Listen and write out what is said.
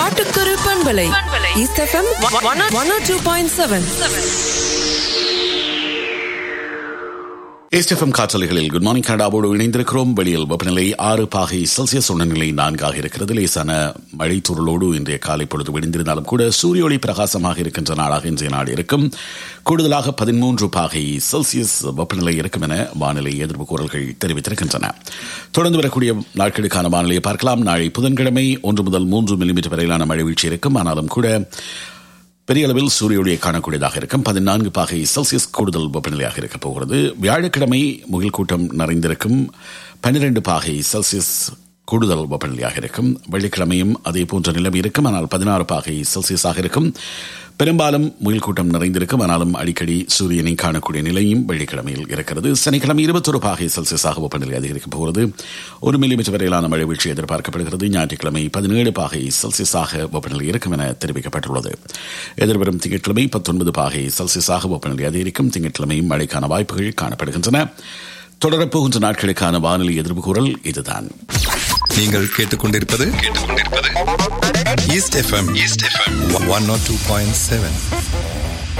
காட்டுக்குரு பண்பலை east FM one two point seven SFM காற்றலைகளில் good morning கனடாவோடு இணைந்திருக்கிறோம் வெளியில் வெப்பநிலை ஆறு பாகை செல்சியஸ் உணர்நிலை நான்காக இருக்கிறது லேசான மழை துருளோடு இன்றைய காலை பொழுது விடிந்திருந்தாலும் கூட சூரிய ஒளி பிரகாசமாக இருக்கின்ற நாளாக இன்றைய நாடு இருக்கும் கூடுதலாக பதிமூன்று பாகை செல்சியஸ் வெப்பநிலை இருக்கும் என வானிலை எதிர்ப்பு கூறல்கள் தெரிவித்திருக்கின்றன தொடர்ந்து வரக்கூடிய நாட்களுக்கான வானிலையை பார்க்கலாம் நாளை புதன்கிழமை ஒன்று முதல் மூன்று மில்லிமீட்டர் வரையிலான மழை வீழ்ச்சி இருக்கும் ஆனாலும் கூட பெரிய அளவில் சூரிய ஒளியை காணக்கூடியதாக இருக்கும் பதினான்கு பாகை செல்சியஸ் கூடுதல் வெப்பநிலையாக இருக்கப் போகிறது வியாழக்கிழமை முகில் கூட்டம் நிறைந்திருக்கும் பன்னிரண்டு பாகை செல்சியஸ் கூடுதல் வெப்பநிலையாக இருக்கும் வெள்ளிக்கிழமையும் அதே போன்ற நிலைமை இருக்கும் ஆனால் பதினாறு பாகை செல்சியஸாக இருக்கும் பெரும்பாலும் முயல் கூட்டம் நிறைந்திருக்கும் ஆனாலும் அடிக்கடி சூரியனை காணக்கூடிய நிலையும் வெள்ளிக்கிழமையில் இருக்கிறது சனிக்கிழமை இருபத்தொரு பாகை செல்சியஸாக வெப்பநிலை அதிகரிக்கப் போகிறது ஒரு மில்லிமீட்டர் வரையிலான மழை வீழ்ச்சி எதிர்பார்க்கப்படுகிறது ஞாயிற்றுக்கிழமை பதினேழு பாகை செல்சியஸாக வெப்பநிலை இருக்கும் என தெரிவிக்கப்பட்டுள்ளது எதிர்வரும் திங்கட்கிழமை பத்தொன்பது பாகை செல்சியஸாக வெப்பநிலை அதிகரிக்கும் திங்கட்கிழமையும் மழைக்கான வாய்ப்புகள் காணப்படுகின்றன தொடரப்போகின்ற நாட்களுக்கான வானிலை எதிர்ப்பு கூறல் இதுதான் நீங்கள் கேட்டுக்கொண்டிருப்பது கேட்டுக்கொண்டிருப்பது east FM east FM one nought two point seven